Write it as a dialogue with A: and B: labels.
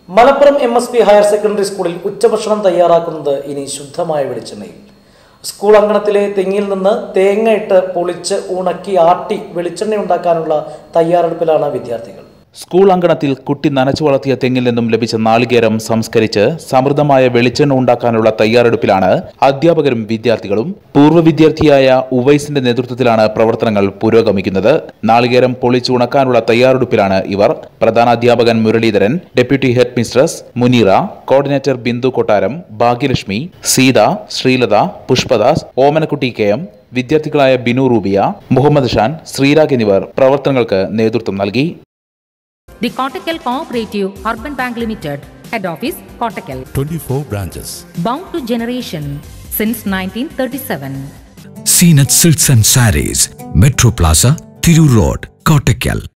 A: Malappuram M S P higher secondary സ്കൂളിൽ ഉച്ചഭക്ഷണം തയ്യാറാക്കുന്നത് ഇനി ശുദ്ധമായ വെളിച്ചെണ്ണയിൽ സ്കൂൾ അങ്കണത്തിലെ തെങ്ങിൽ നിന്ന് തേങ്ങ ഇട്ട് പൊളിച്ച് ഉണക്കി ആട്ടി വെളിച്ചെണ്ണ ഉണ്ടാക്കാനുള്ള തയ്യാറെടുപ്പിലാണ് വിദ്യാർത്ഥികൾ
B: സ്കൂൾ അങ്കണത്തിൽ കുട്ടി നനച്ചു വളർത്തിയ തെങ്ങിൽ നിന്നും ലഭിച്ച നാളികേരം സംസ്കരിച്ച് സമൃദ്ധമായ വെളിച്ചെണ്ണ ഉണ്ടാക്കാനുള്ള തയ്യാറെടുപ്പിലാണ് അധ്യാപകരും വിദ്യാർത്ഥികളും പൂർവ്വ വിദ്യാർത്ഥിയായ ഉവൈസിന്റെ നേതൃത്വത്തിലാണ് പ്രവർത്തനങ്ങൾ പുരോഗമിക്കുന്നത് നാളികേരം പൊളിച്ചു ഉണക്കാനുള്ള തയ്യാറെടുപ്പിലാണ് ഇവർ പ്രധാന അധ്യാപകൻ Muralidharan deputy headmistress Munira coordinator Bindu Kottaram Bhagyalakshmi Seetha Sreelatha Pushpadas Omanakutty K M വിദ്യാർത്ഥികളായ ബിനു റൂബിയ മുഹമ്മദ് ഷാൻ ശ്രീരാഗ് എന്നിവർ പ്രവർത്തനങ്ങൾക്ക് നേതൃത്വം നൽകി
C: The Kottakkal Cooperative Urban Bank Limited, Head Office, Kottakkal.
D: 24 branches.
C: Bound to generation since 1937.
E: Seenat Silks and Saris, Metro Plaza, Thiru Road, Kottakkal.